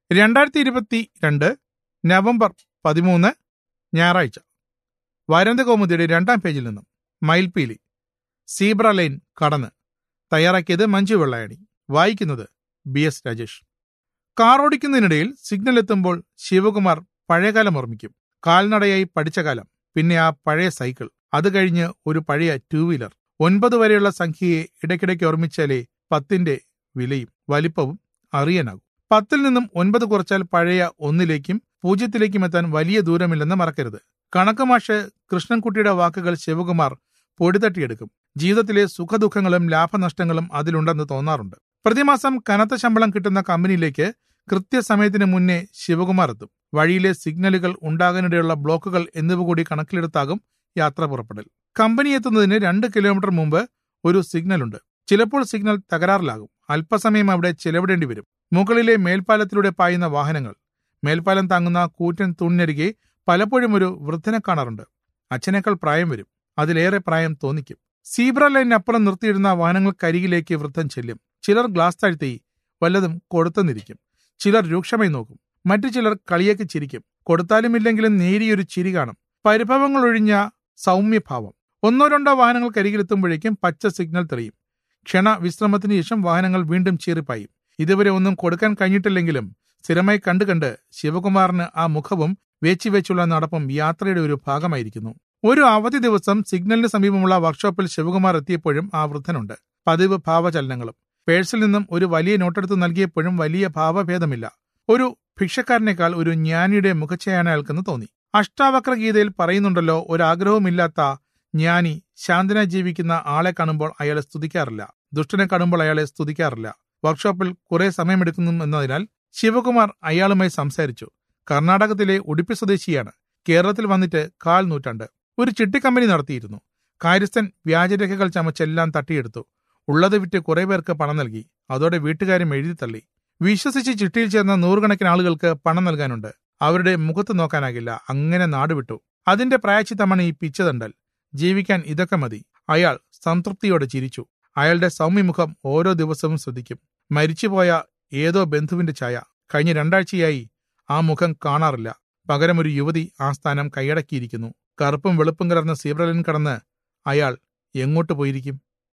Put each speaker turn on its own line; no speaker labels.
രണ്ടായിരത്തി ഇരുപത്തി രണ്ട് നവംബർ പതിമൂന്ന് ഞായറാഴ്ച വാരാന്ത്യകൗമുദിയുടെ രണ്ടാം പേജിൽ നിന്നും മയിൽപീലി സീബ്ര ലൈൻ കടന്ന് തയ്യാറാക്കിയത് മഞ്ജു വെള്ളായണി വായിക്കുന്നത് ബി എസ് രാജേഷ് കാർ ഓടിക്കുന്നതിനിടയിൽ സിഗ്നൽ എത്തുമ്പോൾ ശിവകുമാർ പഴയകാലം ഓർമ്മിക്കും കാൽനടയായി പഠിച്ച കാലം പിന്നെ ആ പഴയ സൈക്കിൾ അത് കഴിഞ്ഞ് ഒരു പഴയ ടൂ വീലർ ഒൻപത് വരെയുള്ള സംഖ്യയെ ഇടയ്ക്കിടയ്ക്ക് ഓർമ്മിച്ചാലേ പത്തിന്റെ വിലയും വലിപ്പവും അറിയാനാകും പത്തിൽ നിന്നും ഒൻപത് കുറച്ചാൽ പഴയ ഒന്നിലേക്കും പൂജ്യത്തിലേക്കും എത്താൻ വലിയ ദൂരമില്ലെന്ന് മറക്കരുത് കണക്ക് മാഷ് കൃഷ്ണൻകുട്ടിയുടെ വാക്കുകൾ ശിവകുമാർ പൊടിതട്ടിയെടുക്കും ജീവിതത്തിലെ സുഖദുഃഖങ്ങളും ലാഭനഷ്ടങ്ങളും അതിലുണ്ടെന്ന് തോന്നാറുണ്ട് പ്രതിമാസം കനത്ത ശമ്പളം കിട്ടുന്ന കമ്പനിയിലേക്ക് കൃത്യസമയത്തിന് മുന്നേ ശിവകുമാർ എത്തും വഴിയിലെ സിഗ്നലുകൾ ഉണ്ടാകാനിടയുള്ള ബ്ലോക്കുകൾ എന്നിവ കൂടി കണക്കിലെടുത്താകും യാത്ര പുറപ്പെടൽ കമ്പനി എത്തുന്നതിന് രണ്ട് കിലോമീറ്റർ മുമ്പ് ഒരു സിഗ്നലുണ്ട് ചിലപ്പോൾ സിഗ്നൽ തകരാറിലാകും അല്പസമയം അവിടെ ചിലവിടേണ്ടി വരും മുകളിലെ മേൽപ്പാലത്തിലൂടെ പായുന്ന വാഹനങ്ങൾ മേൽപ്പാലം താങ്ങുന്ന കൂറ്റൻ തൂണിനരികെ പലപ്പോഴും ഒരു വൃദ്ധനെ കാണാറുണ്ട് അച്ഛനേക്കാൾ പ്രായം വരും അതിലേറെ പ്രായം തോന്നിക്കും സീബ്ര ലൈനിനപ്പുറം നിർത്തിയിടുന്ന വാഹനങ്ങൾക്കരികിലേക്ക് വൃദ്ധൻ ചെല്ലും ചിലർ ഗ്ലാസ് താഴ്ത്തി വല്ലതും കൊടുത്തെന്നിരിക്കും ചിലർ രൂക്ഷമായി നോക്കും മറ്റു ചിലർ കളിയേക്ക് ചിരിക്കും കൊടുത്താലും ഇല്ലെങ്കിലും നേരിയൊരു ചിരി കാണും പരിഭവങ്ങൾ ഒഴിഞ്ഞ സൗമ്യഭാവം ഒന്നോ രണ്ടോ വാഹനങ്ങൾക്കരികിലെത്തുമ്പോഴേക്കും പച്ച സിഗ്നൽ തെളിയും ക്ഷണ വിശ്രമത്തിന് ശേഷം വാഹനങ്ങൾ വീണ്ടും ചീറിപ്പായും ഇതുവരെ ഒന്നും കൊടുക്കാൻ കഴിഞ്ഞിട്ടില്ലെങ്കിലും സ്ഥിരമായി കണ്ടു കണ്ട് ശിവകുമാറിന് ആ മുഖവും വേച്ചു വെച്ചുള്ള നടപ്പും യാത്രയുടെ ഒരു ഭാഗമായിരിക്കുന്നു ഒരു അവധി ദിവസം സിഗ്നലിന് സമീപമുള്ള വർക്ക്ഷോപ്പിൽ ശിവകുമാർ എത്തിയപ്പോഴും ആ വൃദ്ധനുണ്ട് പതിവ് ഭാവചലനങ്ങളും പേഴ്സിൽ നിന്നും ഒരു വലിയ നോട്ടെടുത്ത് നൽകിയപ്പോഴും വലിയ ഭാവഭേദമില്ല ഒരു ഭിക്ഷക്കാരനേക്കാൾ ഒരു ജ്ഞാനിയുടെ മുഖച്ഛയാണ് അയാൾക്കെന്ന് തോന്നി അഷ്ടാവക്ര ഗീതയിൽ പറയുന്നുണ്ടല്ലോ ഒരാഗ്രഹവുമില്ലാത്ത ജ്ഞാനി ശാന്തനായി ജീവിക്കുന്ന ആളെ കാണുമ്പോൾ അയാളെ സ്തുതിക്കാറില്ല ദുഷ്ടനെ കാണുമ്പോൾ അയാളെ സ്തുതിക്കാറില്ല വർക്ക്ഷോപ്പിൽ കുറെ സമയമെടുക്കുന്നു എന്നതിനാൽ ശിവകുമാർ അയാളുമായി സംസാരിച്ചു കർണാടകത്തിലെ ഉടുപ്പി സ്വദേശിയാണ് കേരളത്തിൽ വന്നിട്ട് കാൽ നൂറ്റാണ്ട് ഒരു ചിട്ടിക്കമ്പനി നടത്തിയിരുന്നു കാര്യസ്ഥൻ വ്യാജരേഖകൾ ചമച്ചെല്ലാം തട്ടിയെടുത്തു ഉള്ളത് വിറ്റ് കുറെ പേർക്ക് പണം നൽകി അതോടെ വീട്ടുകാരും എഴുതി തള്ളി വിശ്വസിച്ച് ചിട്ടിയിൽ ചേർന്ന നൂറുകണക്കിന് ആളുകൾക്ക് പണം നൽകാനുണ്ട് അവരുടെ മുഖത്ത് നോക്കാനാകില്ല അങ്ങനെ നാടുവിട്ടു അതിന്റെ പ്രായച്ചിത്തമാണ് ഈ പിച്ചതണ്ടൽ ജീവിക്കാൻ ഇതൊക്കെ മതി അയാൾ സംതൃപ്തിയോടെ ചിരിച്ചു അയാളുടെ സൗമ്യമുഖം ഓരോ ദിവസവും ശ്രദ്ധിക്കും മരിച്ചുപോയ ഏതോ ബന്ധുവിന്റെ ഛായ കഴിഞ്ഞ രണ്ടാഴ്ചയായി ആ മുഖം കാണാറില്ല പകരം ഒരു യുവതി ആ സ്ഥാനം കൈയടക്കിയിരിക്കുന്നു കറുപ്പും വെളുപ്പും കലർന്ന സീബ്രലിൻ കടന്ന് അയാൾ എങ്ങോട്ട് പോയിരിക്കും